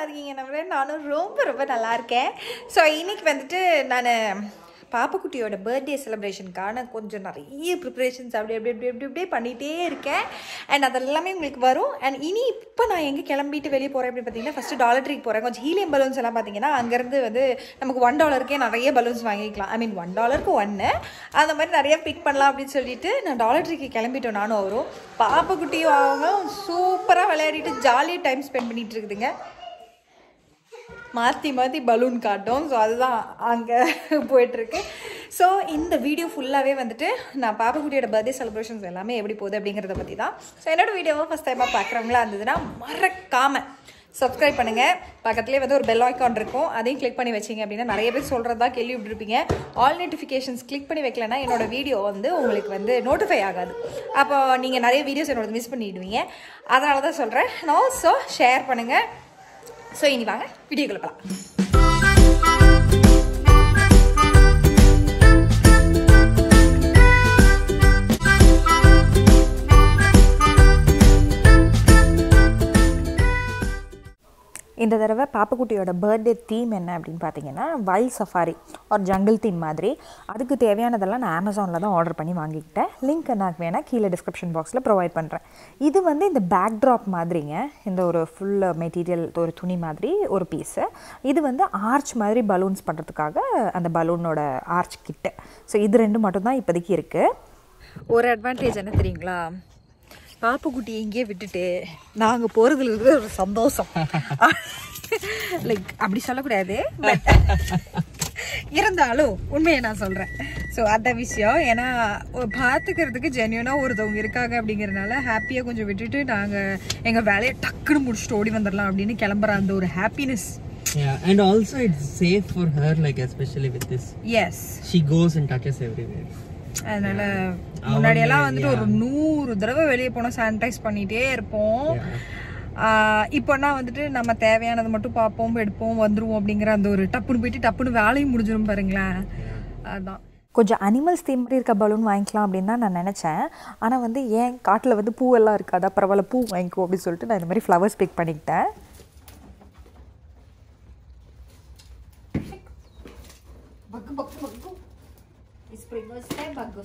இருக்கீங்க நம்ம நானும் ரொம்ப ரொம்ப நல்லா இருக்கேன் ஸோ இன்னைக்கு வந்துட்டு நான் பாப்பக்குட்டியோட பர்த்டே செலிப்ரேஷனுக்கான கொஞ்சம் நிறைய ப்ரிப்பரேஷன்ஸ் அப்படி அப்படி அப்படி அப்படி அப்படியே பண்ணிகிட்டே இருக்கேன் அண்ட் அதெல்லாமே உங்களுக்கு வரும் அண்ட் இனி இப்போ நான் எங்கே கிளம்பிட்டு வெளியே போகிறேன் அப்படின்னு பார்த்தீங்கன்னா ஃபஸ்ட்டு டாலர் ட்ரீக்கு போகிறேன் கொஞ்சம் ஹீலியம் பலூன்ஸ் எல்லாம் பார்த்தீங்கன்னா அங்கேருந்து வந்து நமக்கு ஒன் டாலருக்கே நிறைய பலூன்ஸ் வாங்கிக்கலாம் ஐ மீன் ஒன் டாலருக்கு ஒன்று அந்த மாதிரி நிறைய பிக் பண்ணலாம் அப்படின்னு சொல்லிட்டு நான் டாலர் ட்ரீக்கு கிளம்பிட்டோம் நானும் வரும் பாப்பக்குட்டியும் அவங்க சூப்பராக விளையாடிட்டு ஜாலியாக டைம் ஸ்பெண்ட் பண்ணிட்டு இருக்குதுங்க மாற்றி மாற்றி பலூன் காட்டும் ஸோ அதுதான் அங்கே போயிட்டுருக்கு ஸோ இந்த வீடியோ ஃபுல்லாகவே வந்துட்டு நான் பாப்பாக்குட்டியோட பர்த்டே செலிப்ரேஷன்ஸ் எல்லாமே எப்படி போகுது அப்படிங்கிறத பற்றி தான் ஸோ என்னோட வீடியோவை ஃபஸ்ட் டைமாக பார்க்குறவங்களா இருந்ததுன்னா மறக்காமல் சப்ஸ்கிரைப் பண்ணுங்கள் பக்கத்துலேயே வந்து ஒரு பெல் ஐக்கான் இருக்கும் அதையும் கிளிக் பண்ணி வச்சிங்க அப்படின்னா நிறைய பேர் சொல்கிறது தான் கேள்வி விட்டுருப்பீங்க ஆல் நோட்டிஃபிகேஷன்ஸ் கிளிக் பண்ணி வைக்கலன்னா என்னோட வீடியோ வந்து உங்களுக்கு வந்து நோட்டிஃபை ஆகாது அப்போ நீங்கள் நிறைய வீடியோஸ் என்னோட மிஸ் பண்ணிடுவீங்க அதனால தான் சொல்கிறேன் ஆல்சோ ஷேர் பண்ணுங்கள் ஸோ இனி வாங்க வீடியோக்குள்ள போகலாம் இந்த தடவை பாப்பக்குட்டியோட பர்த்டே தீம் என்ன அப்படின்னு பார்த்தீங்கன்னா வைல்ட் சஃபாரி ஒரு ஜங்கிள் தீம் மாதிரி அதுக்கு தேவையானதெல்லாம் நான் அமேசானில் தான் ஆர்டர் பண்ணி வாங்கிக்கிட்டேன் லிங்க் எனக்கு வேணால் கீழே டிஸ்கிரிப்ஷன் பாக்ஸில் ப்ரொவைட் பண்ணுறேன் இது வந்து இந்த பேக் ட்ராப் மாதிரிங்க இந்த ஒரு ஃபுல் மெட்டீரியல் ஒரு துணி மாதிரி ஒரு பீஸு இது வந்து ஆர்ச் மாதிரி பலூன்ஸ் பண்ணுறதுக்காக அந்த பலூனோட ஆர்ச் கிட்டு ஸோ இது ரெண்டு மட்டும்தான் இப்போதைக்கு இருக்குது ஒரு அட்வான்டேஜ் என்ன தெரியுங்களா பாப்புக்குட்டி இங்கேயே விட்டுட்டு நாங்கள் போகிறதுல இருக்கிற ஒரு சந்தோஷம் லைக் அப்படி சொல்லக்கூடாது பட் இருந்தாலும் உண்மையை நான் சொல்கிறேன் ஸோ அந்த விஷயம் ஏன்னா பார்த்துக்கிறதுக்கு ஜென்யூனாக ஒருத்தவங்க இருக்காங்க அப்படிங்கிறனால ஹாப்பியாக கொஞ்சம் விட்டுட்டு நாங்கள் எங்கள் வேலையை டக்குன்னு முடிச்சுட்டு ஓடி வந்துடலாம் அப்படின்னு கிளம்புற அந்த ஒரு happiness Yeah, and also it's safe for her, like especially with this. Yes She goes and touches everywhere. அதனால முன்னாடியெல்லாம் வந்துட்டு ஒரு நூறு தடவை வெளியே போனால் சானிடைஸ் பண்ணிகிட்டே இருப்போம் ஆஹ் இப்போனா வந்துட்டு நம்ம தேவையானதை மட்டும் பார்ப்போம் எடுப்போம் வந்துருவோம் அப்படிங்கிற அந்த ஒரு டப்புன்னு போயிட்டு டப்புன்னு வேலையும் முடிஞ்சிடும் பாருங்களேன் அதான் கொஞ்சம் அனிமல்ஸ் தீம் மாதிரி இருக்க பலூன் வாங்கிக்கலாம் அப்படின்னு தான் நான் நினச்சேன் ஆனால் வந்து ஏன் காட்டில் வந்து பூவெல்லாம் இருக்காதா பரவாயில்ல பூ வாங்கிக்கோ அப்படின்னு சொல்லிட்டு நான் இந்த மாதிரி ஃப்ளவர்ஸ் பிக் பண்ணிக்கிட்டேன் பக்கு பக்கு பக்கு ஸ்ப்ரிங் வச்சே பக்கு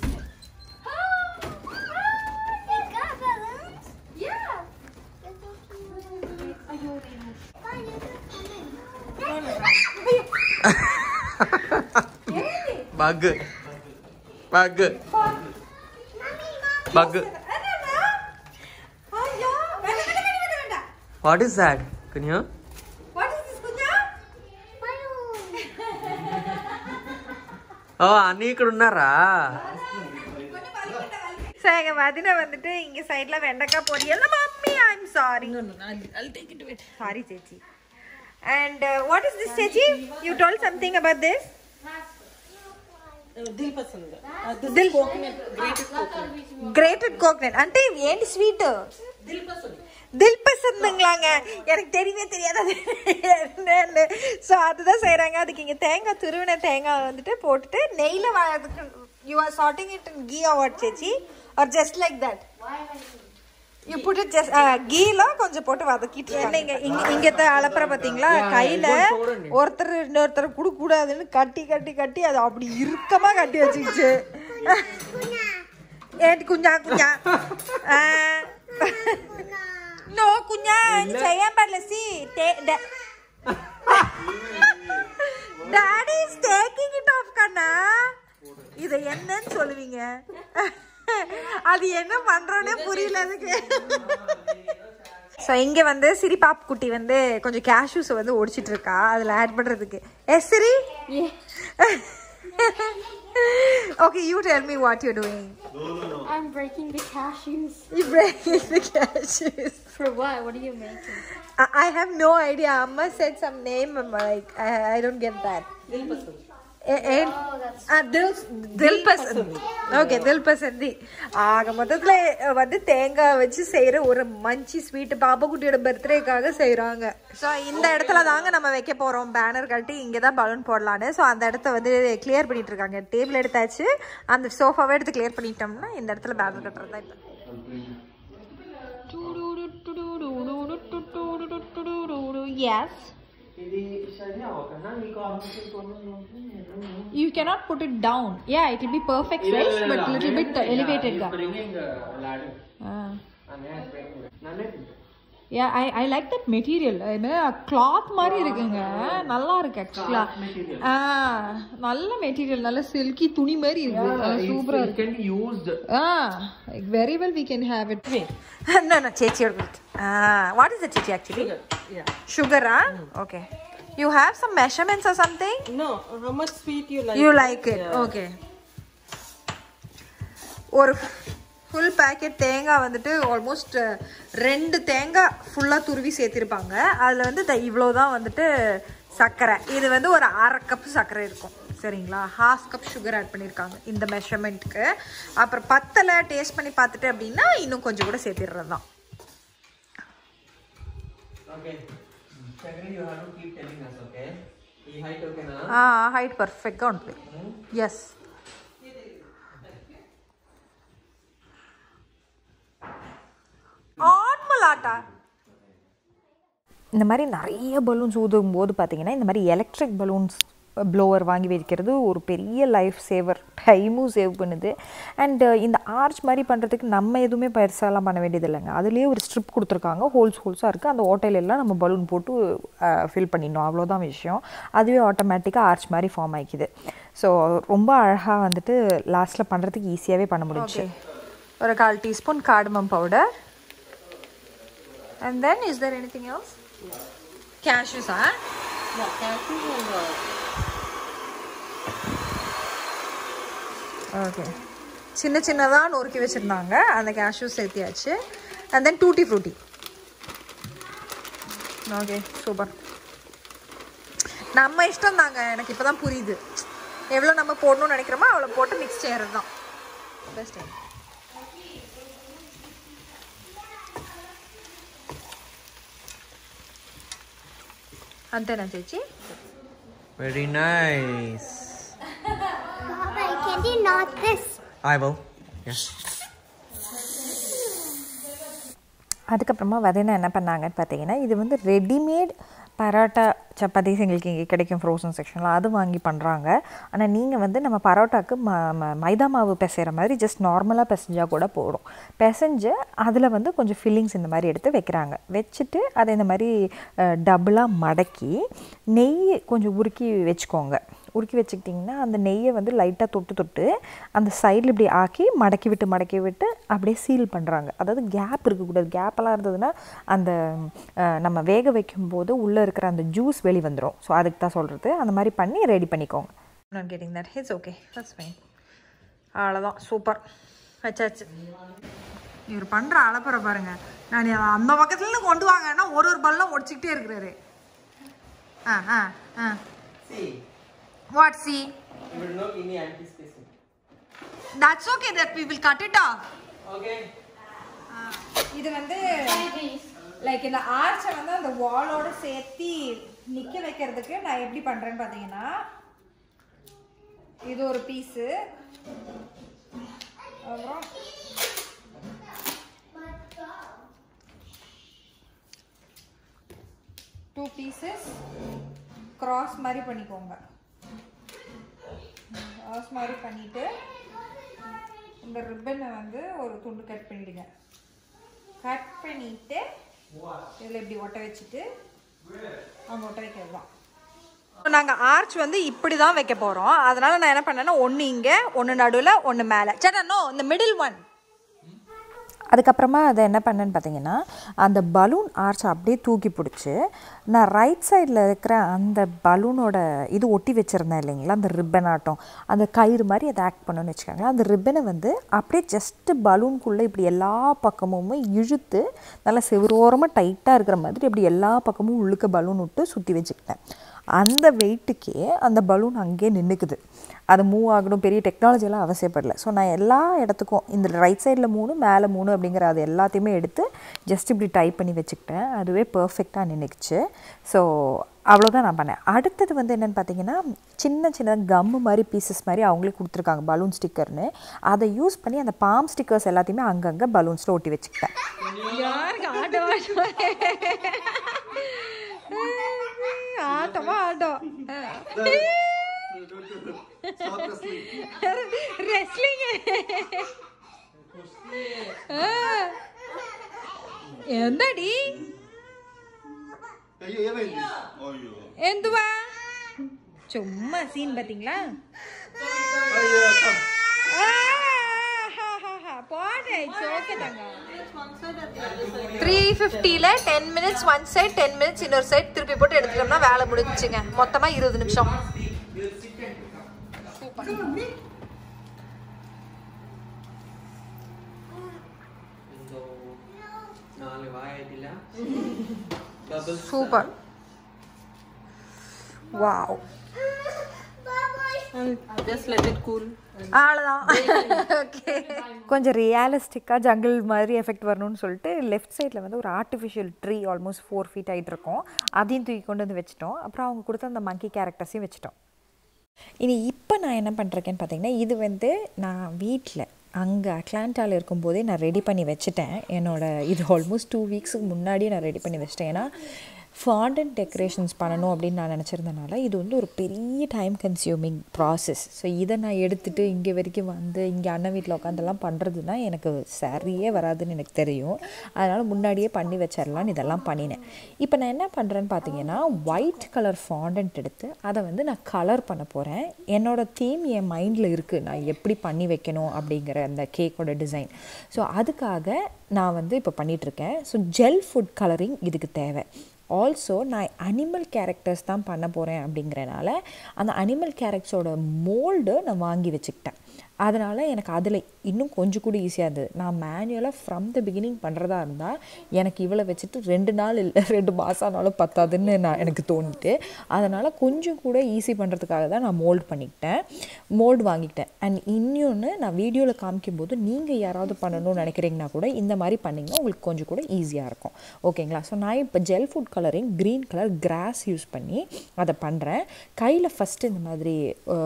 Bug. Bug. Bug. What is that? Can you? ఓ అన్నీ ఇక్కడ ఉన్నారా ஸோ எங்கள் மதினை வந்துட்டு இங்கே சைடில் வெண்டைக்காய் பொரியல் mummy I am sorry sorry chechi and what is this chechi you told something about this grated coconut అంటే ఏంటి స్వీట్ దిల్ పసందుங்களாங்க எனக்கு தெரியவே தெரியாது அது என்னன்னு ஸோ அதுதான் செய்கிறாங்க அதுக்கு இங்கே தேங்காய் துருவின தேங்காய் வந்துட்டு போட்டுட்டு நெய்யில் அதுக்கு you are sauteing it in ghee அவார்ட் chechi are just like that you put it just கீல கொஞ்சம் போட்டு வதக்கிட்டு நீங்க இங்க இங்க அளப்புற பாத்தீங்களா கையில ஒருத்தர் இன்னொருத்தர் குடுக்க கூடாதுன்னு கட்டி கட்டி கட்டி அது அப்படி இறுக்கமா கட்டி வச்சுக்கிச்சு ఏంటి కుഞ്ഞా కుഞ്ഞా నో కుഞ്ഞా చెయ్యం పర్లేసి daddy is taking it off கண்ணா இதை என்னன்னு சொல்லுவீங்க அது என்ன பண்றோன்னே புரியல அதுக்கு ஸோ இங்கே வந்து சிரி பாப் குட்டி வந்து கொஞ்சம் கேஷ்யூஸ் வந்து ஒடிச்சிட்டு இருக்கா அதில் ஆட் பண்ணுறதுக்கு எஸ் சிரி okay you tell me what you doing I'm breaking the cashews. You breaking the cashews. For what? What are you making? I, I have no idea. Amma said some name. I'm like, I, I don't get that. Eh, eh, ah, dil dil pasand okay dil பசந்தி ஆக மொத்தத்தில் வந்து தேங்காய் வச்சு செய்கிற ஒரு மஞ்சி sweet பாப்பாக்குட்டியோட பர்த்டேக்காக செய்கிறாங்க so இந்த இடத்துல தாங்க நம்ம வைக்க போகிறோம் பேனர் கட்டி இங்கே தான் பலூன் போடலான்னு ஸோ அந்த இடத்த வந்து கிளியர் பண்ணிட்டு இருக்காங்க டேபிள் எடுத்தாச்சு அந்த சோஃபாவை எடுத்து கிளியர் பண்ணிட்டோம்னா இந்த இடத்துல பேனர் கட்டுறது தான் இப்போ Yes. ఇది సరే అవకన్నా నీకు ఆఫీస్ కొను You cannot put it down. Yeah, it will be perfect size, but little bit uh, elevated. ga. bringing uh, ladder Ah. and I bring நானே Yeah, I, I like that material. I mean, cloth மாதிரி இருக்குங்க நல்லா இருக்கு ஆக்சுவலா ஆ நல்ல material நல்ல silky துணி மாதிரி இருக்கு சூப்பரா it இருக்கு can be used ah very well we can have it no no சேச்சியோட what is it chechi actually Yeah. சுகரா okay you have some measurements or something No, how much sweet you like? You like it okay ஒரு full packet தேங்காய் வந்துட்டு almost ரெண்டு தேங்காய் ஃபுல்லாக துருவி சேர்த்திருப்பாங்க அதில் வந்து த இவ்வளோ தான் வந்துட்டு சர்க்கரை இது வந்து ஒரு அரை கப் சர்க்கரை இருக்கும் சரிங்களா ஹாஃப் கப் சுகர் ஆட் பண்ணியிருக்காங்க இந்த மெஷர்மெண்ட்டுக்கு அப்புறம் பத்தலை டேஸ்ட் பண்ணி பார்த்துட்டு அப்படின்னா இன்னும் கொஞ்சம் கூட சேர்த்திடுறது தான் okay second you have to keep telling us okay ఈ height okay na ఆ హైట్ పర్ఫెక్ట్గా ఉంటుంది ఎస్ ஆன்மலாட்டா இந்த மாதிரி நிறைய பலூன்ஸ் ஊதும் போது பார்த்தீங்கன்னா இந்த மாதிரி எலக்ட்ரிக் பலூன்ஸ் ப்ளோவர் வாங்கி வைக்கிறது ஒரு பெரிய லைஃப் சேவர் டைமும் சேவ் பண்ணுது அண்ட் இந்த ஆர்ச் மாதிரி பண்ணுறதுக்கு நம்ம எதுவுமே பெருசாலாம் பண்ண வேண்டியது இல்லைங்க அதுலேயே ஒரு ஸ்ட்ரிப் கொடுத்துருக்காங்க ஹோல்ஸ் ஹோல்ஸாக இருக்குது அந்த ஓட்டையில எல்லாம் நம்ம பலூன் போட்டு ஃபில் பண்ணிடணும் அவ்வளோதான் விஷயம் அதுவே ஆட்டோமேட்டிக்காக ஆர்ச் மாதிரி ஃபார்ம் ஆகிக்குது ஸோ ரொம்ப அழகாக வந்துட்டு லாஸ்ட்டில் பண்ணுறதுக்கு ஈஸியாகவே பண்ண முடிஞ்சு ஒரு கால் teaspoon cardamom powder and then is there anything else cashews ah Yeah, cashews and uh, okay சின்ன சின்னதாக நொறுக்கி வச்சுருந்தாங்க அந்த கேஷ்யூ சேர்த்தியாச்சு and then tutti frutti okay super நம்ம இஷ்டம் தாங்க எனக்கு இப்போ தான் புரியுது எவ்வளோ நம்ம போடணும்னு நினைக்கிறோமோ அவ்வளோ போட்டு மிக்ஸ் செய்கிறது தான் பெஸ்ட் అంతేనా చేచి very nice Papa, can you not this? i will yes அதுக்கப்புறமா வதனா என்ன பண்ணாங்கன்னு பார்த்தீங்கன்னா இது வந்து ரெடிமேட் பரோட்டா சப்பாத்திஸ் எங்களுக்கு இங்கே கிடைக்கும் ஃப்ரோசன் செக்ஷனில் அது வாங்கி பண்ணுறாங்க ஆனால் நீங்கள் வந்து நம்ம பரோட்டாக்கு ம ம- மைதா மாவு பிசைகிற மாதிரி ஜஸ்ட் நார்மலாக பிசைஞ்சா கூட போடும் பிசைஞ்சு அதில் வந்து கொஞ்சம் ஃபில்லிங்ஸ் இந்த மாதிரி எடுத்து வைக்கிறாங்க வச்சுட்டு அதை இந்த மாதிரி டபுளாக மடக்கி நெய் கொஞ்சம் உருக்கி வச்சுக்கோங்க உருக்கி வச்சுக்கிட்டிங்கன்னா அந்த நெய்யை வந்து லைட்டாக தொட்டு தொட்டு அந்த சைடில் இப்படி ஆக்கி மடக்கி விட்டு மடக்கி விட்டு அப்படியே சீல் பண்ணுறாங்க அதாவது கேப் இருக்கக்கூடாது கேப்பெல்லாம் இருந்ததுன்னா அந்த அஹ், நம்ம வேக வைக்கும்போது உள்ளே இருக்கிற அந்த ஜூஸ் வெளி வந்துடும் ஸோ அதுக்கு தான் சொல்கிறது அந்த மாதிரி பண்ணி ரெடி பண்ணிக்கோங்க நான் getting that it's okay that's fine அவ்வளோதான் சூப்பர் வச்சாச்சு இவர் பண்ணுற அலப்பறை பாருங்க நான் அந்த பக்கத்துலேருந்து கொண்டு வாங்கன்னா ஒரு ஒரு பல்லம் ஒடிச்சிக்கிட்டே இருக்கிறாரு ah ah ah see what see you will not any anticipation that's okay that we will cut it off okay இது வந்து லைக் இந்த ஆர்ச்சை வந்து அந்த வாலோட சேர்த்து நிக்க வைக்கிறதுக்கு நான் எப்படி பண்றேன்னு பார்த்தீங்கன்னா இது ஒரு பீஸு அப்புறம் டூ பீசஸ் கிராஸ் மாதிரி பண்ணிக்கோங்க கிராஸ் மாதிரி பண்ணிட்டு இந்த ரிப்பனை வந்து ஒரு துண்டு கட் பண்ணிடுங்க கட் பண்ணிட்டு இதில் இப்படி ஒட்ட வச்சுட்டு அவங்க ஒட்ட வைக்கிறது தான் நாங்கள் ஆர்ச் வந்து இப்படி தான் வைக்க போகிறோம் அதனால நான் என்ன பண்ணேன்னா ஒன்று இங்கே ஒன்று நடுவில் ஒன்று மேலே சேட்டா நோ இந்த மிடில் ஒன் அதுக்கப்புறமா அதை என்ன பண்ணேன்னு பார்த்தீங்கன்னா அந்த பலூன் ஆர்ச் அப்படியே தூக்கி பிடிச்சி நான் ரைட் சைடில் இருக்கிற அந்த பலூனோட இது ஒட்டி வச்சுருந்தேன் இல்லைங்களா அந்த ரிப்பன் ஆட்டம் அந்த கயிறு மாதிரி அதை ஆக்ட் பண்ணணும்னு வச்சுக்கோங்களேன் அந்த ரிப்பனை வந்து அப்படியே ஜஸ்ட்டு பலூனுக்குள்ளே இப்படி எல்லா பக்கமுமே இழுத்து நல்லா செவ்வரோரமாக டைட்டாக இருக்கிற மாதிரி இப்படி எல்லா பக்கமும் உள்ளுக்க பலூன் விட்டு சுற்றி வச்சுக்கிட்டேன் அந்த வெயிட்டுக்கே அந்த பலூன் அங்கேயே நின்றுக்குது அது மூவ் ஆகணும் பெரிய டெக்னாலஜியெல்லாம் அவசியப்படல ஸோ நான் எல்லா இடத்துக்கும் இந்த ரைட் சைடில் மூணு மேலே மூணு அப்படிங்கிற அது எல்லாத்தையுமே எடுத்து ஜஸ்ட் இப்படி டைப் பண்ணி வச்சுக்கிட்டேன் அதுவே பர்ஃபெக்டாக நின்றுக்குச்சு ஸோ அவ்வளோதான் நான் பண்ணேன் அடுத்தது வந்து என்னென்னு பார்த்தீங்கன்னா சின்ன சின்ன கம்மு மாதிரி பீசஸ் மாதிரி அவங்களே கொடுத்துருக்காங்க பலூன் ஸ்டிக்கர்னு அதை யூஸ் பண்ணி அந்த பாம் ஸ்டிக்கர்ஸ் எல்லாத்தையுமே அங்கங்கே பலூன்ஸில் ஒட்டி வச்சுக்கிட்டேன் யாருக்கு ஆட்ட ஆட்டமா ஆட்டம் Stop wrestling. ரெஸ்லிங் ఎందడి అయ్యో ఏమైంది అయ్యో ఎందువా சும்மா சீன் பாத்தீங்களா అయ్యో come. போடு ஓகே தாங்க One side or the other side? Three ஃபிஃப்டியில் ten minutes one side ten minutes இன்னொரு சைட் திருப்பி போட்டு எடுத்துட்டோம்னா வேலை முடிஞ்சுங்க மொத்தமாக இருபது நிமிஷம் ಒಂದು ನಾಳೆ ವಾಯಿಲ್ಲ bubbles super wow Just let it cool. அவ்வளோதான் ஓகே கொஞ்சம் ரியலிஸ்டிக்காக ஜங்கிள் மாதிரி எஃபெக்ட் வரணும்னு சொல்லிட்டு லெஃப்ட் சைடில் வந்து ஒரு artificial tree almost four feet ஆகிட்டு இருக்கும் அதையும் தூக்கி கொண்டு வந்து வச்சிட்டோம் அப்புறம் அவங்க கொடுத்த அந்த மங்கி கேரக்டர்ஸையும் வச்சிட்டோம் இனி இப்போ நான் என்ன பண்ணுறேன்னு பார்த்தீங்கன்னா இது வந்து நான் வீட்டில் அங்கே அட்லாண்டாவில் இருக்கும்போதே நான் ரெடி பண்ணி வச்சுட்டேன் என்னோட இது ஆல்மோஸ்ட் டூ வீக்ஸுக்கு முன்னாடியே நான் ரெடி பண்ணி வச்சிட்டேன் ஏன்னா ஃபாண்டன்ட் டெக்கரேஷன்ஸ் பண்ணணும் அப்படின்னு நான் நினச்சிருந்தனால இது வந்து ஒரு பெரிய டைம் கன்சியூமிங் ப்ராசஸ் ஸோ இதை நான் எடுத்துகிட்டு இங்கே வரைக்கும் வந்து இங்கே அண்ணன் வீட்டில் உட்காந்தெல்லாம் பண்ணுறதுனா எனக்கு சரியே வராதுன்னு எனக்கு தெரியும் அதனால் முன்னாடியே பண்ணி வச்சிடலான்னு இதெல்லாம் பண்ணினேன் இப்போ நான் என்ன பண்ணுறேன்னு பார்த்தீங்கன்னா ஒயிட் கலர் ஃபாண்டன்ட் எடுத்து அதை வந்து நான் கலர் பண்ண போகிறேன் என்னோட தீம் என் மைண்டில் இருக்குது நான் எப்படி பண்ணி வைக்கணும் அப்படிங்கிற அந்த கேக்கோட டிசைன் ஸோ அதுக்காக நான் வந்து இப்போ பண்ணிகிட்ருக்கேன் ஸோ ஜெல் ஃபுட் கலரிங் இதுக்கு தேவை ஆல்சோ நான் அனிமல் கேரக்டர்ஸ் தான் பண்ண போகிறேன் அப்படிங்கிறனால அந்த அனிமல் கேரக்டர்ஸோட மோல்டு நான் வாங்கி வச்சுக்கிட்டேன் அதனால் எனக்கு அதில் இன்னும் கொஞ்சம் கூட ஈஸியாக இருந்தது நான் மேனுவலாக ஃப்ரம் த பிகினிங் பண்ணுறதா இருந்தால் எனக்கு இவ்வளோ வச்சுட்டு ரெண்டு நாள் இல்லை ரெண்டு மாதம் ஆனாலும் பத்தாதுன்னு நான் எனக்கு தோணிட்டு அதனால் கொஞ்சம் கூட ஈஸி பண்ணுறதுக்காக தான் நான் மோல்ட் பண்ணிக்கிட்டேன் மோல்டு வாங்கிக்கிட்டேன் அண்ட் இன்னொன்று நான் வீடியோவில் காமிக்கும்போது நீங்கள் யாராவது பண்ணணும்னு நினைக்கிறீங்கன்னா கூட இந்த மாதிரி பண்ணிங்கன்னா உங்களுக்கு கொஞ்சம் கூட ஈஸியாக இருக்கும் ஓகேங்களா ஸோ நான் இப்போ gel food colouring green colour grass use பண்ணி அதை பண்ணுறேன் கையில் ஃபஸ்ட்டு இந்த மாதிரி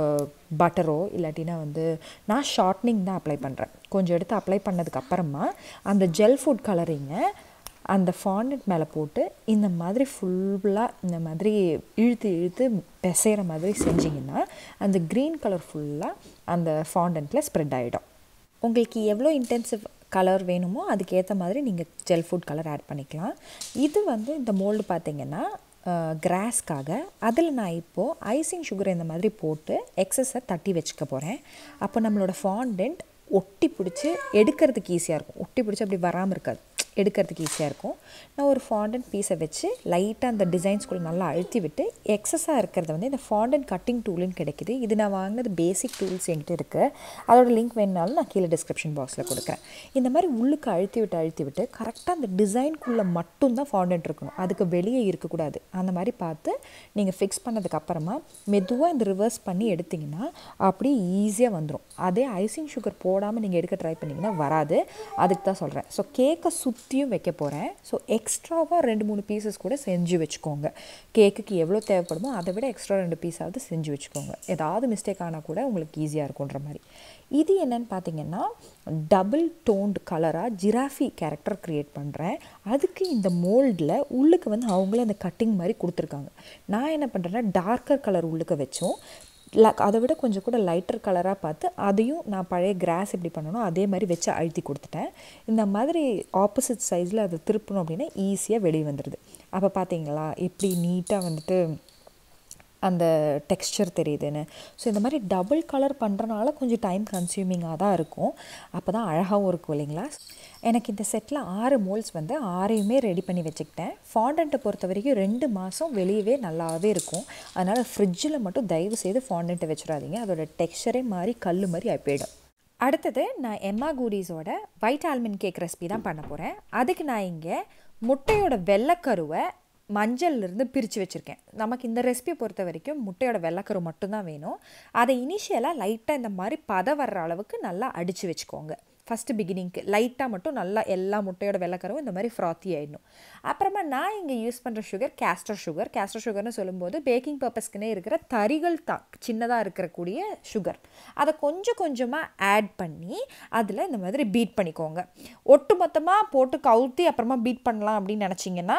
பட்டரோ இல்லாட்டினா வந்து நான் ஷார்ட்னிங் தான் அப்ளை பண்ணுறேன் கொஞ்சம் எடுத்து அப்ளை பண்ணதுக்கு அப்புறமா அந்த ஜெல் ஃபுட் கலரிங்கை அந்த ஃபாண்டட் மேலே போட்டு இந்த மாதிரி ஃபுல்லாக இந்த மாதிரி இழுத்து இழுத்து பிசைகிற மாதிரி செஞ்சிங்கன்னா அந்த க்ரீன் கலர் ஃபுல்லாக அந்த ஃபாண்டன்ட்டில் ஸ்ப்ரெட் ஆகிடும் உங்களுக்கு எவ்வளோ இன்டென்சிவ் கலர் வேணுமோ அதுக்கேற்ற மாதிரி நீங்கள் ஜெல் ஃபுட் கலர் ஆட் பண்ணிக்கலாம் இது வந்து இந்த மோல்டு பார்த்தீங்கன்னா கிராஸ்க்காக அதில் நான் இப்போது ஐசிங் சுகர் இந்த மாதிரி போட்டு எக்ஸஸை தட்டி வச்சுக்க போகிறேன் அப்போ நம்மளோட ஃபாண்டன்ட் ஒட்டி பிடிச்சி எடுக்கிறதுக்கு ஈஸியாக இருக்கும் ஒட்டி பிடிச்சி அப்படி வராமல் இருக்காது எடுக்கிறதுக்கு ஈஸியாக இருக்கும் நான் ஒரு ஃபாண்டன்ட் பீஸை வச்சு லைட்டாக அந்த டிசைன்ஸ்குள்ளே நல்லா அழுத்தி விட்டு எக்ஸஸாக இருக்கிறத வந்து இந்த ஃபாண்டன்ட் கட்டிங் டூலுன்னு கிடைக்குது இது நான் வாங்கினது பேசிக் டூல்ஸ் என்கிட்ட இருக்குது அதோட லிங்க் வேணுனாலும் நான் கீழே டிஸ்கிரிப்ஷன் பாக்ஸில் கொடுக்குறேன் இந்த மாதிரி உள்ளுக்கு அழுத்தி விட்டு அழுத்தி விட்டு கரெக்டாக அந்த டிசைன்குள்ளே மட்டும்தான் ஃபாண்டன்ட் இருக்கணும் அதுக்கு வெளியே இருக்கக்கூடாது அந்த மாதிரி பார்த்து நீங்கள் ஃபிக்ஸ் பண்ணதுக்கு அப்புறமா மெதுவாக இந்த ரிவர்ஸ் பண்ணி எடுத்திங்கன்னா அப்படியே ஈஸியாக வந்துடும் அதே ஐசிங் சுகர் போடாமல் நீங்கள் எடுக்க ட்ரை பண்ணிங்கன்னா வராது அதுக்கு தான் சொல்கிறேன் ஸோ கேக்கை சுற்றியும் வைக்க போகிறேன் ஸோ எக்ஸ்ட்ராவாக ரெண்டு மூணு பீசஸ் கூட செஞ்சு வச்சுக்கோங்க கேக்குக்கு எவ்வளோ தேவைப்படுமோ அதை விட எக்ஸ்ட்ரா ரெண்டு பீஸாவது செஞ்சு வச்சுக்கோங்க ஏதாவது மிஸ்டேக் ஆனால் கூட உங்களுக்கு ஈஸியாக இருக்குன்ற மாதிரி இது என்னன்னு பார்த்தீங்கன்னா டபுள் டோன்டு கலராக ஜிராஃபி கேரக்டர் க்ரியேட் பண்ணுறேன் அதுக்கு இந்த மோல்டில் உள்ளுக்கு வந்து அவங்களே அந்த கட்டிங் மாதிரி கொடுத்துருக்காங்க நான் என்ன பண்ணுறேன்னா டார்க்கர் கலர் உள்ளுக்க வச்சும் ல அதை விட கொஞ்சம் கூட லைட்டர் கலராக பார்த்து அதையும் நான் பழைய கிராஸ் எப்படி பண்ணணும் அதே மாதிரி வச்சு அழுத்தி கொடுத்துட்டேன் இந்த மாதிரி ஆப்போசிட் சைஸில் அதை திருப்பணும் அப்படின்னா ஈஸியாக வெளியே வந்துடுது அப்போ பார்த்தீங்களா எப்படி நீட்டாக வந்துட்டு அந்த டெக்ஸ்சர் தெரியுதுன்னு ஸோ இந்த மாதிரி டபுள் கலர் பண்ணுறனால கொஞ்சம் டைம் கன்சியூமிங்காக தான் இருக்கும் அப்போ தான் அழகாகவும் இருக்கும் இல்லைங்களா எனக்கு இந்த செட்டில் ஆறு மோல்ஸ் வந்து ஆறையுமே ரெடி பண்ணி வச்சுக்கிட்டேன் ஃபாண்டண்ட்டை பொறுத்த வரைக்கும் ரெண்டு மாதம் வெளியவே நல்லாவே இருக்கும் அதனால் ஃப்ரிட்ஜில் மட்டும் தயவு செய்து ஃபாண்டண்ட்டை வச்சிடாதீங்க அதோட டெக்ஸ்சரே மாதிரி கல் மாதிரி ஆகி போயிடும் அடுத்தது நான் எம்மா கூடிஸோட ஒயிட் ஆல்மண்ட் கேக் ரெசிபி தான் பண்ண போகிறேன் அதுக்கு நான் இங்கே முட்டையோட வெள்ளைக்கருவை மஞ்சள்லேருந்து பிரித்து வச்சுருக்கேன் நமக்கு இந்த ரெசிபியை பொறுத்த வரைக்கும் முட்டையோட வெள்ளைக்கரு மட்டும்தான் வேணும் அதை இனிஷியலாக லைட்டாக இந்த மாதிரி பத வர்ற அளவுக்கு நல்லா அடித்து வச்சுக்கோங்க ஃபஸ்ட்டு பிகினிங்க்கு லைட்டாக மட்டும் நல்லா எல்லா முட்டையோட வெள்ளைக்கரும் இந்த மாதிரி ஃப்ராத்தி ஆகிடணும் அப்புறமா நான் இங்கே யூஸ் பண்ணுற சுகர் கேஸ்டர் சுகர் கேஸ்டர் சுகர்னு சொல்லும்போது பேக்கிங் பர்பஸ்க்குன்னே இருக்கிற தரிகள் தான் சின்னதாக இருக்கக்கூடிய சுகர் அதை கொஞ்சம் கொஞ்சமாக ஆட் பண்ணி அதில் இந்த மாதிரி பீட் பண்ணிக்கோங்க ஒட்டு மொத்தமாக போட்டு கவுத்தி அப்புறமா பீட் பண்ணலாம் அப்படின்னு நினச்சிங்கன்னா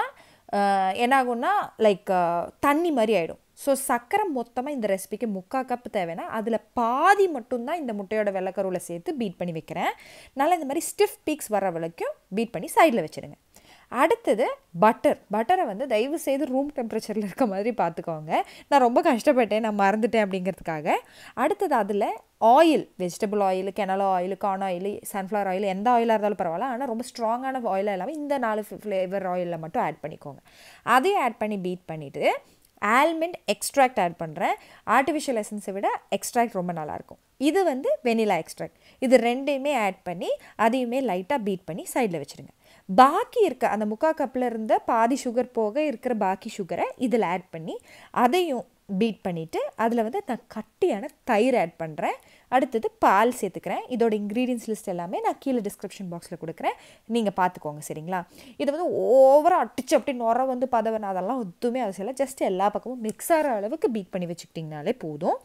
அஹ், என்ன ஆகும்னா லைக் தண்ணி மாதிரி ஆகிடும் ஸோ சர்க்கரை மொத்தமாக இந்த ரெசிபிக்கு முக்கால் கப் தேவைன்னா அதில் பாதி மட்டும்தான் இந்த முட்டையோட வெள்ளைக்கருவில் சேர்த்து பீட் பண்ணி வைக்கிறேன் நல்லா இந்த மாதிரி ஸ்டிஃப் பீக்ஸ் வர வரைக்கும் பீட் பண்ணி சைடில் வச்சுடுங்க அடுத்தது பட்டர் பட்டரை வந்து தயவு செய்து ரூம் டெம்பரேச்சரில் இருக்க மாதிரி பார்த்துக்கோங்க நான் ரொம்ப கஷ்டப்பட்டேன் நான் மறந்துட்டேன் அப்படிங்கிறதுக்காக அடுத்தது அதில் oil vegetable oil canola oil corn oil sunflower oil எந்த ஆயிலாக இருந்தாலும் பரவாயில்ல ஆனால் ரொம்ப ஸ்ட்ராங்கான ஆயிலாக இல்லாமல் இந்த நாலு ஃப்ளேவர் ஆயிலில் மட்டும் ஆட் பண்ணிக்கோங்க அதையும் ஆட் பண்ணி பீட் பண்ணிவிட்டு ஆல்மண்ட் எக்ஸ்ட்ராக்ட் ஆட் பண்ணுறேன் ஆர்டிஃபிஷியல் எசன்ஸை விட எக்ஸ்ட்ராக்ட் ரொம்ப நல்லாயிருக்கும் இது வந்து வெனிலா எக்ஸ்ட்ராக்ட் இது ரெண்டையுமே ஆட் பண்ணி அதையுமே லைட்டாக பீட் பண்ணி சைடில் வச்சுருங்க பாக்கி இருக்க அந்த முக்கா கப்பில் இருந்த பாதி சுகர் போக இருக்கிற பாக்கி சுகரை இதில் ஆட் பண்ணி அதையும் பீட் பண்ணிவிட்டு அதில் வந்து நான் கட்டியான தயிர் ஆட் பண்ணுறேன் அடுத்தது பால் சேர்த்துக்கிறேன் இதோட இன்க்ரீடியன்ஸ் லிஸ்ட் எல்லாமே நான் கீழே டிஸ்கிரிப்ஷன் பாக்ஸில் கொடுக்குறேன் நீங்கள் பார்த்துக்கோங்க சரிங்களா இது வந்து ஓவராக அடிச்சு அப்படி நுர வந்து பதவன் அதெல்லாம் எதுவுமே அவசியம் இல்லை ஜஸ்ட் எல்லா பக்கமும் மிக்ஸ் ஆகிற அளவுக்கு பீட் பண்ணி வச்சுக்கிட்டிங்கனாலே போதும்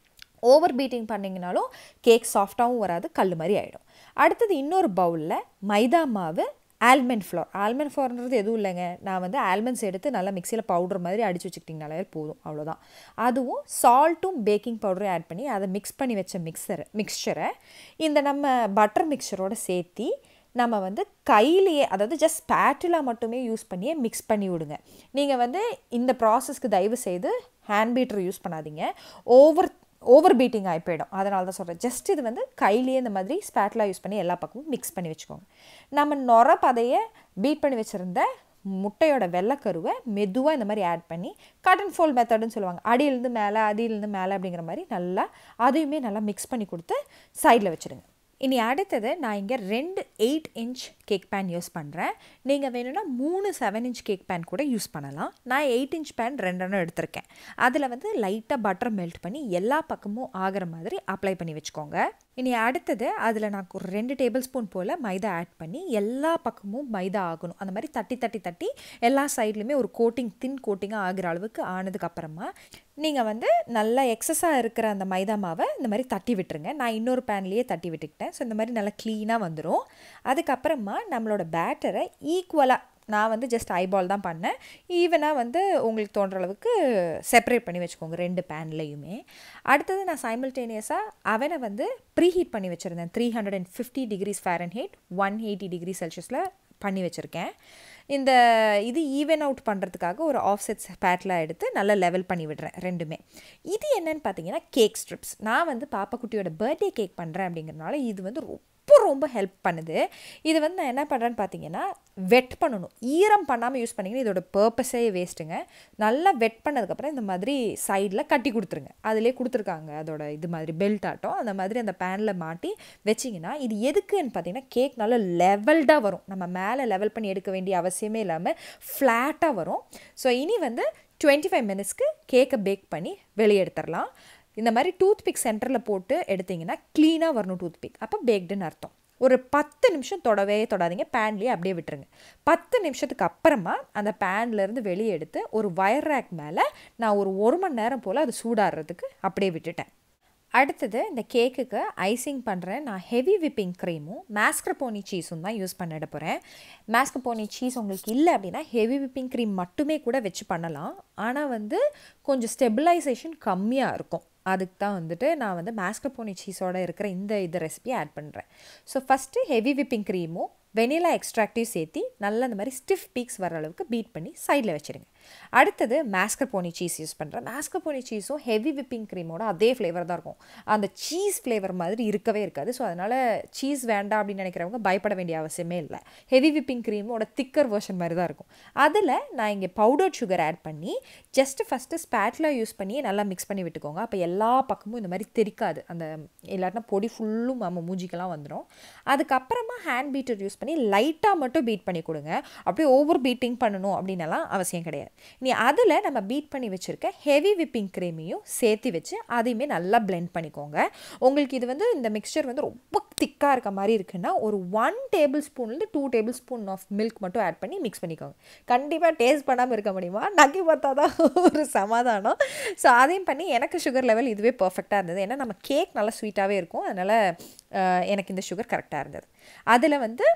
ஓவர் பீட்டிங் பண்ணிங்கனாலும் கேக் சாஃப்டாகவும் வராது கல் மாதிரி ஆகிடும் அடுத்தது இன்னொரு பவுலில் மைதா மாவு ஆல்மண்ட் ஃப்ளோர் ஆல்மண்ட் ஃப்ளோர்ன்றது எதுவும் இல்லைங்க நான் வந்து ஆல்மண்ட்ஸ் எடுத்து நல்லா மிக்சியில் பவுடர் மாதிரி அடித்து வச்சுக்கிட்டிங்கனாலே போதும் அவ்வளோதான் அதுவும் சால்ட்டும் பேக்கிங் பவுடரும் ஆட் பண்ணி அதை மிக்ஸ் பண்ணி வச்ச மிக்சரை மிக்சரை இந்த நம்ம பட்டர் மிக்சரோட சேர்த்தி நம்ம வந்து கையிலேயே அதாவது ஜஸ்ட் ஸ்பேட்டுலா மட்டுமே யூஸ் பண்ணியே மிக்ஸ் பண்ணி விடுங்க நீங்கள் வந்து இந்த ப்ராசஸ்க்கு தயவு செய்து ஹேண்ட் பீட்டர் யூஸ் பண்ணாதீங்க ஓவர் ஓவர் பீட்டிங் ஆகி போயிடும் அதனால தான் சொல்கிறேன் ஜஸ்ட் இது வந்து கையிலேயே இந்த மாதிரி ஸ்பேட்லாம் யூஸ் பண்ணி எல்லா பக்கமும் மிக்ஸ் பண்ணி வச்சுக்கோங்க நம்ம நொர பதையை பீட் பண்ணி வச்சுருந்த முட்டையோட வெள்ளைக்கருவை மெதுவாக இந்த மாதிரி ஆட் பண்ணி கட் அண்ட் ஃபோல் மெத்தடுன்னு சொல்லுவாங்க அடியிலேருந்து மேலே அடியிலேருந்து மேலே அப்படிங்கிற மாதிரி நல்லா அதையுமே நல்லா மிக்ஸ் பண்ணி கொடுத்து சைடில் வச்சுடுங்க இனி அடுத்தது நான் இங்கே ரெண்டு eight inch cake pan use பண்ணுறேன் நீங்கள் வேணும்னா மூணு செவன் இன்ச் கேக் பேன் கூட யூஸ் பண்ணலாம் நான் எயிட் இன்ச் பேன் ரெண்டெண்ணம் எடுத்திருக்கேன் அதில் வந்து லைட்டாக பட்டர் மெல்ட் பண்ணி எல்லா பக்கமும் ஆகிற மாதிரி அப்ளை பண்ணி வச்சுக்கோங்க இனி அடுத்தது அதில் நான் ஒரு ரெண்டு டேபிள் ஸ்பூன் போல் மைதா ஆட் பண்ணி எல்லா பக்கமும் மைதா ஆகணும் அந்த மாதிரி தட்டி தட்டி தட்டி எல்லா சைட்லையுமே ஒரு கோட்டிங் தின் கோட்டிங்காக ஆகிற அளவுக்கு ஆனதுக்கப்புறமா நீங்கள் வந்து நல்லா எக்ஸஸாக இருக்கிற அந்த மைதா மாவை இந்த மாதிரி தட்டி விட்டுருங்க நான் இன்னொரு பேன்லேயே தட்டி விட்டுக்கிட்டேன் ஸோ இந்த மாதிரி நல்லா க்ளீனாக வந்துடும் அதுக்கப்புறமா நம்மளோட பேட்டரை ஈக்குவலாக நான் வந்து ஜஸ்ட் ஐபால் தான் பண்ணேன் ஈவனாக வந்து உங்களுக்கு தோன்ற அளவுக்கு செப்பரேட் பண்ணி வச்சுக்கோங்க ரெண்டு பேன்லேயுமே அடுத்தது நான் சைமில்டேனியஸாக அவனை வந்து ப்ரீஹீட் பண்ணி வச்சுருந்தேன் three hundred and fifty degrees Fahrenheit one eighty degree செல்சியஸில் பண்ணி வச்சுருக்கேன் இந்த இது ஈவன் அவுட் பண்ணுறதுக்காக ஒரு ஆஃப் செட்ஸ் பேட்டில் எடுத்து நல்லா லெவல் பண்ணி விடுறேன் ரெண்டுமே இது என்னன்னு பார்த்தீங்கன்னா கேக் ஸ்ட்ரிப்ஸ் நான் வந்து பாப்பாக்குட்டியோட பர்த்டே கேக் பண்ணுறேன் அப்படிங்கிறனால இது வந்து ரொம்ப ரொம்ப ஹெல்ப் பண்ணுது இது வந்து நான் என்ன பண்ணுறேன்னு பார்த்தீங்கன்னா வெட் பண்ணணும் ஈரம் பண்ணாமல் யூஸ் பண்ணிங்கன்னா இதோட பர்பஸே வேஸ்ட்டுங்க நல்லா வெட் பண்ணதுக்கப்புறம் இந்த மாதிரி சைடில் கட்டி கொடுத்துருங்க அதிலே கொடுத்துருக்காங்க அதோட இது மாதிரி பெல்ட் ஆட்டம் அந்த மாதிரி அந்த பேனில் மாட்டி வச்சிங்கன்னா இது எதுக்குன்னு பார்த்தீங்கன்னா கேக் நல்லா லெவல்டாக வரும் நம்ம மேலே லெவல் பண்ணி எடுக்க வேண்டிய அவசியமே இல்லாமல் ஃப்ளாட்டாக வரும் ஸோ இனி வந்து டுவெண்ட்டி ஃபைவ் மினிட்ஸ்க்கு கேக்கை பேக் பண்ணி வெளியே எடுத்துடலாம் இந்த மாதிரி டூத் பிக் சென்டரில் போட்டு எடுத்தீங்கன்னா க்ளீனாக வரணும் டூத் பிக் அப்போ பேக்டுன்னு அர்த்தம் ஒரு பத்து நிமிஷம் தொடவே தொடாதீங்க பேன்லேயே அப்படியே விட்டுருங்க பத்து நிமிஷத்துக்கு அப்புறமா அந்த பேன்லேருந்து வெளியே எடுத்து ஒரு வயர் ரேக் மேலே நான் ஒரு ஒரு மணி நேரம் போல் அது சூடாடுறதுக்கு அப்படியே விட்டுட்டேன் அடுத்தது இந்த கேக்குக்கு ஐசிங் பண்ணுறேன் நான் ஹெவி விப்பிங் க்ரீமும் மேஸ்க்ரபோனி சீஸும் தான் யூஸ் பண்ணிட போகிறேன் மேஸ்க்ரபோனி சீஸ் உங்களுக்கு இல்லை அப்படின்னா ஹெவி விப்பிங் க்ரீம் மட்டுமே கூட வச்சு பண்ணலாம் ஆனால் வந்து கொஞ்சம் ஸ்டெபிலைசேஷன் கம்மியாக இருக்கும் அதுக்கு தான் வந்துட்டு நான் வந்து மேஸ்க்ரபோனி சீஸோட இருக்கிற இந்த இது ரெசிபியை ஆட் பண்ணுறேன் ஸோ ஃபஸ்ட்டு ஹெவி விப்பிங் க்ரீமும் வெனிலா எக்ஸ்ட்ராக்டிவ் சேர்த்தி நல்லா இந்த மாதிரி ஸ்டிஃப் பீக்ஸ் வர அளவுக்கு பீட் பண்ணி சைடில் வச்சுருங்க அடுத்தது மேஸ்கர்போனி சீஸ் யூஸ் பண்ணுறேன் மேஸ்கர்போனி சீஸும் ஹெவி விப்பிங் க்ரீமோட அதே ஃப்ளேவர் தான் இருக்கும் அந்த சீஸ் ஃப்ளேவர் மாதிரி இருக்கவே இருக்காது ஸோ அதனால் சீஸ் வேண்டாம் அப்படின்னு நினைக்கிறவங்க பயப்பட வேண்டிய அவசியமே இல்லை ஹெவி விப்பிங் க்ரீமோட திக்கர் வெர்ஷன் மாதிரி தான் இருக்கும் அதில் நான் இங்கே பவுடர் சுகர் ஆட் பண்ணி ஜஸ்ட்டு ஃபஸ்ட்டு ஸ்பேட்டில் யூஸ் பண்ணி நல்லா மிக்ஸ் பண்ணி விட்டுக்கோங்க அப்போ எல்லா பக்கமும் இந்த மாதிரி தெரிக்காது அந்த இல்லாட்டினா பொடி ஃபுல்லும் நம்ம மூஞ்சிக்கெல்லாம் வந்துடும் அதுக்கப்புறமா ஹேண்ட் பீட்டர் யூஸ் பண்ணி லைட்டாக மட்டும் பீட் பண்ணி கொடுங்க அப்படியே ஓவர் பீட்டிங் பண்ணணும் அப்படின்னலாம் அவசியம் கிடையாது நீ அதில் நம்ம பீட் பண்ணி வச்சுருக்க ஹெவி விப்பிங் க்ரீமையும் சேர்த்து வச்சு அதையுமே நல்லா பிளெண்ட் பண்ணிக்கோங்க உங்களுக்கு இது வந்து இந்த மிக்சர் வந்து ரொம்ப திக்காக இருக்க மாதிரி இருக்குன்னா ஒரு ஒன் டேபிள் ஸ்பூன்லேருந்து two tablespoon of milk மட்டும் ஆட் பண்ணி மிக்ஸ் பண்ணிக்கோங்க கண்டிப்பாக டேஸ்ட் பண்ணாமல் இருக்க முடியுமா நக்கி பார்த்தா தான் ஒரு சமாதானம் ஸோ அதையும் பண்ணி எனக்கு சுகர் லெவல் இதுவே பர்ஃபெக்டாக இருந்தது ஏன்னா நம்ம கேக் நல்லா ஸ்வீட்டாகவே இருக்கும் அதனால் எனக்கு இந்த சுகர் கரெக்டாக இருந்தது அதில் வந்து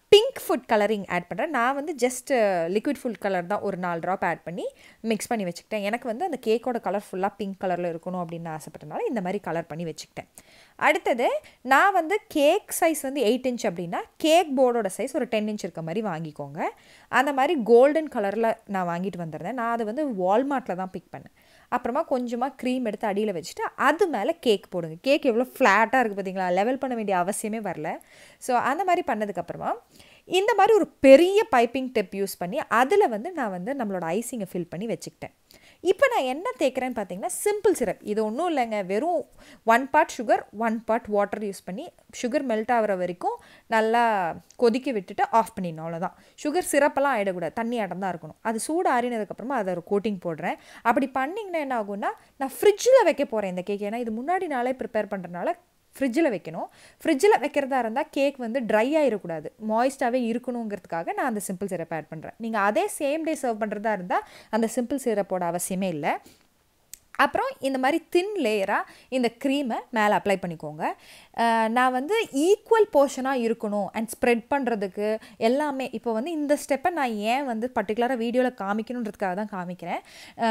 பிங்க் ஃபுட் கலரிங் ஆட் பண்ணுறேன் நான் வந்து ஜஸ்ட் லிக்விட் ஃபுட் கலர் தான் ஒரு நாலு ட்ராப் ஆட் பண்ணி மிக்ஸ் பண்ணி வச்சுக்கிட்டேன் எனக்கு வந்து அந்த கேக்கோட கலர் ஃபுல்லாக பிங்க் கலரில் இருக்கணும் அப்படின்னு ஆசைப்பட்டனால இந்த மாதிரி கலர் பண்ணி வச்சுக்கிட்டேன் அடுத்தது நான் வந்து கேக் சைஸ் வந்து எயிட் இன்ச் அப்படின்னா கேக் போர்டோட சைஸ் ஒரு டென் இன்ச் இருக்க மாதிரி வாங்கிக்கோங்க அந்த மாதிரி கோல்டன் கலரில் நான் வாங்கிட்டு வந்திருந்தேன் நான் அதை வந்து வால்மார்ட்டில் தான் பிக் பண்ணேன் அப்புறமா கொஞ்சமாக க்ரீம் எடுத்து அடியில் வச்சுட்டு அது மேலே கேக் போடுங்க கேக் எவ்வளோ ஃப்ளாட்டாக இருக்குது பார்த்தீங்களா லெவல் பண்ண வேண்டிய அவசியமே வரல ஸோ அந்த மாதிரி பண்ணதுக்கப்புறமா இந்த மாதிரி ஒரு பெரிய பைப்பிங் டெப் யூஸ் பண்ணி அதில் வந்து நான் வந்து நம்மளோட ஐசிங்கை ஃபில் பண்ணி வச்சுக்கிட்டேன் இப்போ நான் என்ன தேய்க்கிறேன்னு பார்த்தீங்கன்னா சிம்பிள் சிரப் இது ஒன்றும் இல்லைங்க வெறும் one part sugar one part water use பண்ணி சுகர் மெல்ட் ஆகிற வரைக்கும் நல்லா கொதிக்க விட்டுட்டு ஆஃப் பண்ணிடணும் அவ்வளோதான் சுகர் சிரப்பெல்லாம் ஆகிடக்கூடாது தண்ணி ஆட்டம் தான் இருக்கணும் அது சூடு ஆறினதுக்கப்புறமா அதை ஒரு கோட்டிங் போடுறேன் அப்படி பண்ணிங்கன்னா என்ன ஆகும்னா நான் ஃப்ரிட்ஜில் வைக்க போகிறேன் இந்த கேக் ஏன்னா இது முன்னாடி நாளே ப்ரிப்பேர் பண்ணுறதுனால ஃப்ரிட்ஜில் வைக்கணும் ஃப்ரிட்ஜில் வைக்கிறதா இருந்தால் கேக் வந்து ட்ரை ஆகிடக்கூடாது மாய்ஸ்டாகவே இருக்கணுங்கிறதுக்காக நான் அந்த சிம்பிள் சிரப் ஆட் பண்ணுறேன் நீங்கள் அதே சேம் டே சர்வ் பண்ணுறதா இருந்தால் அந்த சிம்பிள் சிரப்போட அவசியமே இல்லை அப்புறம் இந்த மாதிரி தின் லேயராக இந்த க்ரீமை மேலே அப்ளை பண்ணிக்கோங்க அஹ் நான் வந்து ஈக்குவல் போர்ஷனாக இருக்கணும் அண்ட் ஸ்ப்ரெட் பண்ணுறதுக்கு எல்லாமே இப்போ வந்து இந்த ஸ்டெப்பை நான் ஏன் வந்து பர்டிகுலராக வீடியோவில் காமிக்கணுன்றதுக்காக தான் காமிக்கிறேன்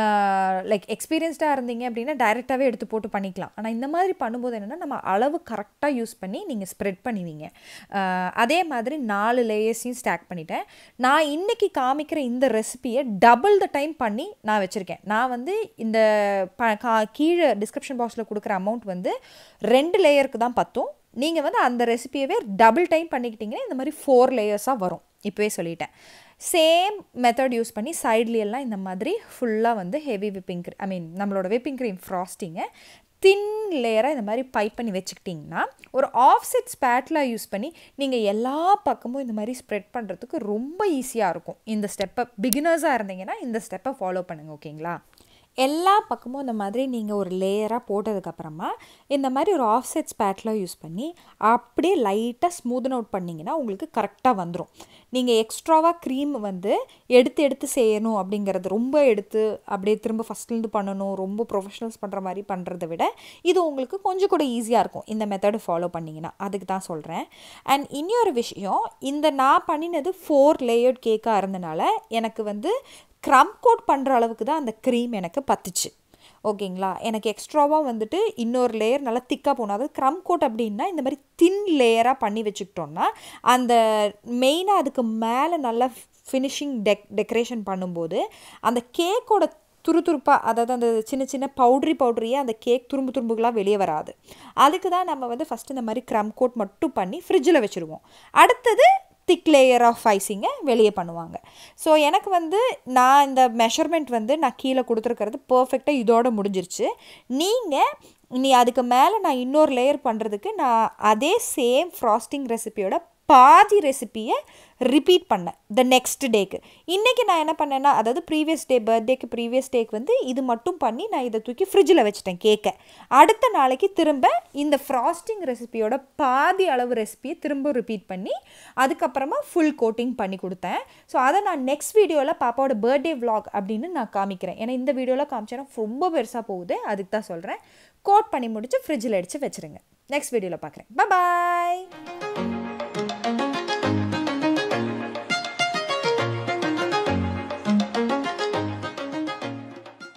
லைக் எக்ஸ்பீரியன்ஸ்டாக இருந்தீங்க அப்படின்னா டைரெக்டாகவே எடுத்து போட்டு பண்ணிக்கலாம் ஆனால் இந்த மாதிரி பண்ணும்போது என்னென்னா நம்ம அளவு கரெக்டாக யூஸ் பண்ணி நீங்கள் ஸ்ப்ரெட் பண்ணுவீங்க அஹ் அதே மாதிரி நாலு லேயர்ஸையும் ஸ்டாக் பண்ணிட்டேன் நான் இன்றைக்கி காமிக்கிற இந்த ரெசிபியை டபுள் த டைம் பண்ணி நான் வச்சுருக்கேன் நான் வந்து இந்த ப கா கீழே டிஸ்கிரிப்ஷன் பாக்ஸில் கொடுக்குற அமௌண்ட் வந்து ரெண்டு லேயருக்கு தான் பத்தும் நீங்கள் வந்து அந்த ரெசிபியவே டபுள் டைம் பண்ணிக்கிட்டிங்கன்னா இந்த மாதிரி ஃபோர் லேயர்ஸாக வரும் இப்போவே சொல்லிட்டேன் சேம் மெத்தட் யூஸ் பண்ணி சைட்ல எல்லாம் இந்த மாதிரி ஃபுல்லாக வந்து heavy whipping cream I mean நம்மளோட விப்பிங் க்ரீம் ஃப்ராஸ்டிங்கை தின் லேயராக இந்த மாதிரி பைப் பண்ணி வச்சுக்கிட்டிங்கன்னா ஒரு ஆஃப்செட் ஸ்பேட்டில் யூஸ் பண்ணி நீங்கள் எல்லா பக்கமும் இந்த மாதிரி ஸ்ப்ரெட் பண்ணுறதுக்கு ரொம்ப ஈஸியாக இருக்கும் இந்த ஸ்டெப்பை பிகினர்ஸாக இருந்தீங்கன்னா இந்த ஸ்டெப்பை ஃபாலோ பண்ணுங்கள் ஓகேங்களா எல்லா பக்கமும் இந்த மாதிரி நீங்கள் ஒரு லேயராக போட்டதுக்கப்புறமா இந்த மாதிரி ஒரு ஆஃப்செட் ஸ்பேட்டில் யூஸ் பண்ணி அப்படியே லைட்டாக ஸ்மூதன் அவுட் பண்ணிங்கன்னா உங்களுக்கு கரெக்டாக வந்துடும் நீங்கள் எக்ஸ்ட்ராவாக க்ரீம் வந்து எடுத்து எடுத்து செய்யணும் அப்படிங்கிறது ரொம்ப எடுத்து அப்படியே திரும்ப ஃபஸ்ட்லேருந்து பண்ணணும் ரொம்ப ப்ரொஃபஷனல்ஸ் பண்ணுற மாதிரி பண்ணுறத விட இது உங்களுக்கு கொஞ்சம் கூட ஈஸியாக இருக்கும் இந்த மெத்தடு ஃபாலோ பண்ணிங்கன்னா அதுக்கு தான் சொல்கிறேன் அண்ட் இன்னொரு விஷயம் இந்த நான் பண்ணினது ஃபோர் லேயர்ட் கேக்காக இருந்தனால எனக்கு வந்து க்ரம் கோட் பண்ணுற அளவுக்கு தான் அந்த க்ரீம் எனக்கு பத்துச்சு ஓகேங்களா எனக்கு எக்ஸ்ட்ராவாக வந்துட்டு இன்னொரு லேயர் நல்லா திக்காக போகணும் அதாவது க்ரம் கோட் அப்படின்னா இந்த மாதிரி தின் லேயராக பண்ணி வச்சுக்கிட்டோம்னா அந்த மெயினாக அதுக்கு மேலே நல்லா ஃபினிஷிங் டெக் டெக்கரேஷன் பண்ணும்போது அந்த கேக்கோட துருதுருப்பாக அதாவது அந்த சின்ன சின்ன பவுட்ரி பவுட்ரியே அந்த கேக் துரும்பு துரும்புகளாக வெளியே வராது அதுக்கு தான் நம்ம வந்து ஃபஸ்ட்டு இந்த மாதிரி க்ரம் கோட் மட்டும் பண்ணி ஃப்ரிட்ஜில் வச்சுருவோம் அடுத்தது திக் லேயர் ஆஃப் ஐசிங்கை வெளியே பண்ணுவாங்க ஸோ எனக்கு வந்து நான் இந்த மெஷர்மெண்ட் வந்து நான் கீழே கொடுத்துருக்கிறது பர்ஃபெக்டாக இதோட முடிஞ்சிருச்சு நீங்கள் நீ அதுக்கு மேலே நான் இன்னொரு லேயர் பண்ணுறதுக்கு நான் அதே சேம் ஃப்ராஸ்டிங் ரெசிபியோட பாதி ரெசிப்பியை ரிப்பீட் பண்ணேன் த நெக்ஸ்ட் டேக்கு இன்றைக்கி நான் என்ன பண்ணேன்னா அதாவது ப்ரீவியஸ் டே பர்த்டேக்கு ப்ரீவியஸ் டேக்கு வந்து இது மட்டும் பண்ணி நான் இதை தூக்கி ஃப்ரிட்ஜில் வச்சுட்டேன் கேக்கை அடுத்த நாளைக்கு திரும்ப இந்த ஃப்ராஸ்டிங் ரெசிபியோட பாதி அளவு ரெசிபியை திரும்ப ரிப்பீட் பண்ணி அதுக்கப்புறமா ஃபுல் கோட்டிங் பண்ணி கொடுத்தேன் ஸோ அதை நான் நெக்ஸ்ட் வீடியோவில் பாப்பாவோட பர்த்டே vlog அப்படின்னு நான் காமிக்கிறேன் ஏன்னா இந்த வீடியோவில் காமிச்சேன்னா ரொம்ப பெருசாக போகுது அதுக்கு தான் சொல்கிறேன் கோட் பண்ணி முடிச்சு ஃப்ரிட்ஜில் அடித்து வச்சுருங்க நெக்ஸ்ட் வீடியோவில் பார்க்குறேன் பாய்